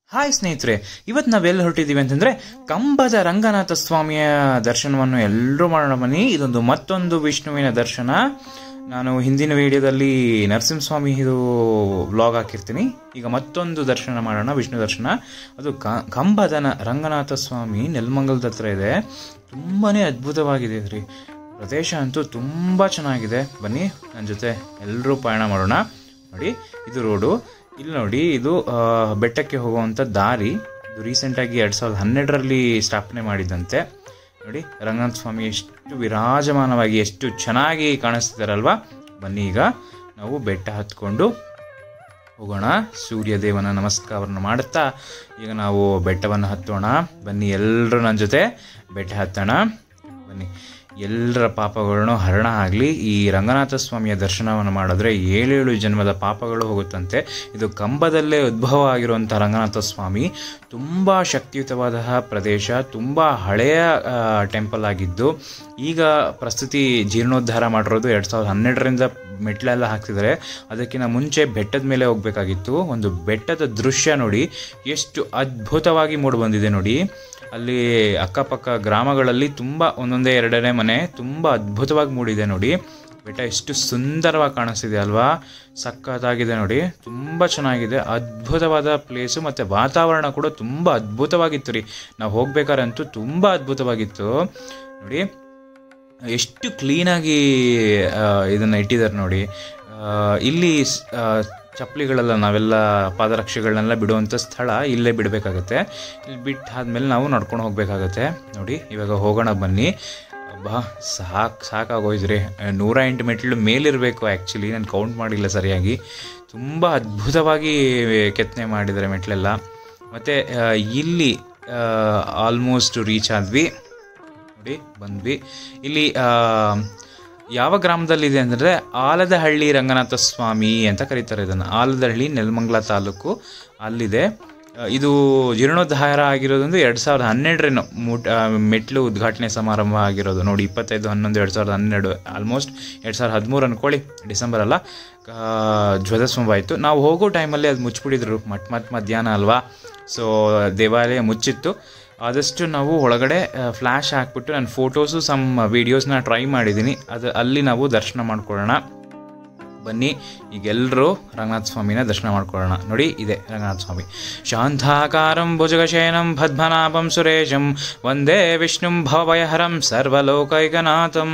hi ಸ್ನೇಹಿತರೆ ಇವತ್ತು ನಾವೆಲ್ಲ ಹೊರಟಿದ್ದೀವಿ ಅಂತಂದ್ರೆ ಕಂಬದ ರಂಗನಾಥ ಸ್ವಾಮಿಯ ದರ್ಶನವನ್ನು ಎಲ್ಲರೂ ಮಾಡೋಣ ಬನ್ನಿ ಇದೊಂದು ಮತ್ತೊಂದು ವಿಷ್ಣುವಿನ ದರ್ಶನ ನಾನು ಹಿಂದಿನ ವಿಡಿಯೋದಲ್ಲಿ ನರಸಿಂಹಸ್ವಾಮಿ ಇದು ವ್ಲಾಗ್ ಹಾಕಿರ್ತೀನಿ ಈಗ ಮತ್ತೊಂದು ದರ್ಶನ ಮಾಡೋಣ ವಿಷ್ಣು ದರ್ಶನ ಅದು ಕ- ಕಂಬದ ನ- ರಂಗನಾಥ ಸ್ವಾಮಿ ನೆಲಮಂಗಲದ ಹತ್ರ ಇದೆ ತುಂಬಾನೇ ಅದ್ಭುತವಾಗಿದೆ ರೀ ಪ್ರದೇಶ ಅಂತೂ ತುಂಬ ಚೆನ್ನಾಗಿದೆ ಬನ್ನಿ ನನ್ನ ಜೊತೆ ಎಲ್ಲರೂ ಪಯಣ ಮಾಡೋಣ ನೋಡಿ ಇದು ರೋಡು ಇಲ್ಲಿ ನೋಡಿ ಇದು ಆ, ಬೆಟ್ಟಕ್ಕೆ ಹೋಗುವಂಥ ದಾರಿ ಇದು ರೀಸೆಂಟಾಗಿ ಎರಡು ಸಾವಿರದ ಹನ್ನೆರಡರಲ್ಲಿ ಸ್ಥಾಪನೆ ಮಾಡಿದ್ದಂತೆ ನೋಡಿ ರಂಗನಾಥ ಸ್ವಾಮಿ ಎಷ್ಟು ವಿರಾಜಮಾನವಾಗಿ ಎಷ್ಟು ಚೆನ್ನಾಗಿ ಕಾಣಿಸ್ತಿದಾರಲ್ವಾ ಬನ್ನಿ ಈಗ ನಾವು ಬೆಟ್ಟ ಹತ್ಕೊಂಡು ಹೋಗೋಣ ಸೂರ್ಯದೇವನ ನಮಸ್ಕಾರವನ್ನು ಮಾಡುತ್ತಾ ಈಗ ನಾವು ಬೆಟ್ಟವನ್ನು ಹತ್ತೋಣ ಬನ್ನಿ ಎಲ್ಲರೂ ನನ್ನ ಜೊತೆ ಬೆಟ್ಟ ಹತ್ತೋಣ ಬನ್ನಿ ಎಲ್ಲರ ಪಾಪಗಳನ್ನು ಹರಣ ಆಗಲಿ ಈ ರಂಗನಾಥ ಸ್ವಾಮಿಯ ದರ್ಶನವನ್ನು ಮಾಡಿದ್ರೆ ಏಳೇಳು ಜನ್ಮದ ಪಾಪಗಳು ಹೋಗುತ್ತಂತೆ ಇದು ಕಂಬದಲ್ಲೇ ಉದ್ಭವ ಆಗಿರುವಂಥ ರಂಗನಾಥ ಸ್ವಾಮಿ ತುಂಬ ಶಕ್ತಿಯುತವಾದ ಪ್ರದೇಶ ತುಂಬ ಹಳೆಯ ಟೆಂಪಲ್ ಆಗಿದ್ದು ಈಗ ಪ್ರಸ್ತುತಿ ಜೀರ್ಣೋದ್ಧಾರ ಮಾಡಿರೋದು ಎರಡು ಸಾವಿರದ ಹನ್ನೆರಡರಿಂದ ಮೆಟ್ಲೆಲ್ಲ ಹಾಕ್ತಿದ್ದಾರೆ ಅದಕ್ಕಿಂತ ಮುಂಚೆ ಬೆಟ್ಟದ ಮೇಲೆ ಹೋಗ್ಬೇಕಾಗಿತ್ತು ಒಂದು ಬೆಟ್ಟದ ದೃಶ್ಯ ನೋಡಿ ಎಷ್ಟು ಅದ್ಭುತವಾಗಿ ಮೂಡಿ ಬಂದಿದೆ ನೋಡಿ ಅಲ್ಲಿ ಅಕ್ಕಪಕ್ಕ ಗ್ರಾಮಗಳಲ್ಲಿ ತುಂಬ ಒಂದೊಂದೇ ಎರಡನೇ ಮನೆ ತುಂಬ ಅದ್ಭುತವಾಗಿ ಮೂಡಿದೆ ನೋಡಿ ಬೆಟ್ಟ ಎಷ್ಟು ಸುಂದರವಾಗಿ ಕಾಣಿಸ್ತಿದೆ ಅಲ್ವಾ ಸಖತ್ತಾಗಿದೆ ನೋಡಿ ತುಂಬ ಚೆನ್ನಾಗಿದೆ ಅದ್ಭುತವಾದ ಪ್ಲೇಸು ಮತ್ತು ವಾತಾವರಣ ಕೂಡ ತುಂಬ ಅದ್ಭುತವಾಗಿತ್ತು ರೀ ನಾವು ಹೋಗ್ಬೇಕಾರಂತೂ ತುಂಬ ಅದ್ಭುತವಾಗಿತ್ತು ನೋಡಿ ಎಷ್ಟು ಕ್ಲೀನಾಗಿ ಇದನ್ನು ಇಟ್ಟಿದ್ದಾರೆ ನೋಡಿ ಆ, ಇಲ್ಲಿ ಸ್- ಆ, ಚಪ್ಪಲಿಗಳೆಲ್ಲ ನಾವೆಲ್ಲ ಪಾದರಕ್ಷೆಗಳನ್ನೆಲ್ಲ ಬಿಡುವಂಥ ಸ್ಥಳ ಇಲ್ಲೇ ಬಿಡಬೇಕಾಗತ್ತೆ ಇಲ್ಲಿ ಬಿಟ್ಟು ಆದಮೇಲೆ ನಾವು ನಡ್ಕೊಂಡು ಹೋಗಬೇಕಾಗತ್ತೆ ನೋಡಿ ಇವಾಗ ಹೋಗೋಣ ಬನ್ನಿ ಬಾ ಸಾಕು ಸಾಕಾಗೋಯ್ತು ನೂರ ಎಂಟು ಮೆಟ್ಲು ಮೇಲಿರಬೇಕು ಆ್ಯಕ್ಚುಲಿ ನಾನು ಕೌಂಟ್ ಮಾಡಿಲ್ಲ ಸರಿಯಾಗಿ ತುಂಬ ಅದ್ಭುತವಾಗಿ ಕೆತ್ತನೆ ಮಾಡಿದ್ದಾರೆ ಮೆಟ್ಲೆಲ್ಲ ಮತ್ತು ಇಲ್ಲಿ ಆಲ್ಮೋಸ್ಟ್ ರೀಚ್ ಆದ್ವಿ ನೋಡಿ ಬಂದ್ವಿ ಇಲ್ಲಿ ಆ, ಯಾವ ಗ್ರಾಮದಲ್ಲಿದೆ ಅಂದರೆ ಆಲದಹಳ್ಳಿ ರಂಗನಾಥ ಸ್ವಾಮಿ ಅಂತ ಕರೀತಾರೆ ಇದನ್ನು ಆಲದಹಳ್ಳಿ ನೆಲಮಂಗಲ ತಾಲೂಕು ಅಲ್ಲಿದೆ ಆ, ಇದು ಜೀರ್ಣೋದ್ಧಾರ ಆಗಿರೋದೊಂದು ಎರಡು ಸಾವಿರದ ಹನ್ನೆರಡರೇನು ಮುಟ್ ಆ, ಮೆಟ್ಲು ಉದ್ಘಾಟನೆ ಸಮಾರಂಭ ಆಗಿರೋದು ನೋಡಿ ಇಪ್ಪತ್ತೈದು ಹನ್ನೊಂದು ಎರಡು ಸಾವಿರದ ಹನ್ನೆರಡು ಆಲ್ಮೋಸ್ಟ್ ಎರಡು ಸಾವಿರದ ಹದಿಮೂರು ಅನ್ಕೊಳ್ಳಿ ಡಿಸೆಂಬರ್ ಅಲ್ಲ ಆ, ಧ್ವಜಸ್ತಂಭ ಆಯಿತು ನಾವು ಹೋಗೋ ಟೈಮಲ್ಲಿ ಅದು ಮುಚ್ಚಿಬಿಟ್ಟಿದ್ರು ಮಟ್ ಮತ್ ಮಧ್ಯಾಹ್ನ ಅಲ್ವಾ ಸೊ ದೇವಾಲಯ ಮುಚ್ಚಿತ್ತು ಆದಷ್ಟು ನಾವು ಒಳಗಡೆ ಫ್ಲ್ಯಾಶ್ ಹಾಕ್ಬಿಟ್ಟು ನಾನು ಫೋಟೋಸು ಸಮ್ ವೀಡಿಯೋಸ್ನ ಟ್ರೈ ಮಾಡಿದ್ದೀನಿ ಅದು ಅಲ್ಲಿ ನಾವು ದರ್ಶನ ಮಾಡ್ಕೊಳ್ಳೋಣ ಬನ್ನಿ ಈಗೆಲ್ಲರೂ ರಂಗನಾಥ ಸ್ವಾಮಿನ ದರ್ಶನ ಮಾಡ್ಕೊಳ್ಳೋಣ ನೋಡಿ ಇದೆ ರಂಗನಾಥ ಸ್ವಾಮಿ ಶಾಂತಾಕಾರಂ ಭುಜಗಶಯನಂ ಪದ್ಮನಾಭಂ ಸುರೇಶಂ ವಂದೇ ವಿಷ್ಣುಂ ಭವಭಯಹರಂ ಸರ್ವಲೋಕೈಕನಾಥಂ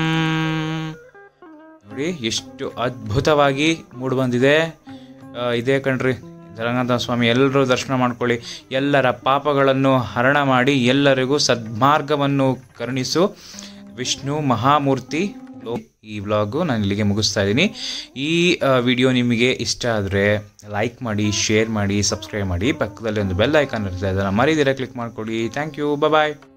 ನೋಡಿ ಎಷ್ಟು ಅದ್ಭುತವಾಗಿ ಮೂಡಿಬಂದಿದೆ ಆ, ಇದೇ ಕಣ್ರಿ ರಂಗನಾಥ ಸ್ವಾಮಿ ಎಲ್ಲರೂ ದರ್ಶನ ಮಾಡ್ಕೊಳ್ಳಿ ಎಲ್ಲರ ಪಾಪಗಳನ್ನು ಹರಣ ಮಾಡಿ ಎಲ್ಲರಿಗೂ ಸದ್ಮಾರ್ಗವನ್ನು ಕರುಣಿಸು ವಿಷ್ಣು ಮಹಾಮೂರ್ತಿ ಲೋ- ಈ ವ್ಲಾಗು ನಾನು ಇಲ್ಲಿಗೆ ಮುಗಿಸ್ತಾ ಇದ್ದೀನಿ ಈ ವಿಡಿಯೋ ನಿಮಗೆ ಇಷ್ಟ ಆದರೆ ಲೈಕ್ ಮಾಡಿ ಶೇರ್ ಮಾಡಿ ಸಬ್ಸ್ಕ್ರೈಬ್ ಮಾಡಿ ಪಕ್ಕದಲ್ಲಿ ಒಂದು ಬೆಲ್ ಐಕಾನ್ ಇರ್ತದೆ ಅದನ್ನು ಮರಿದಿರ ಕ್ಲಿಕ್ ಮಾಡ್ಕೊಳ್ಳಿ ಥ್ಯಾಂಕ್ ಯು ಬಾಯ್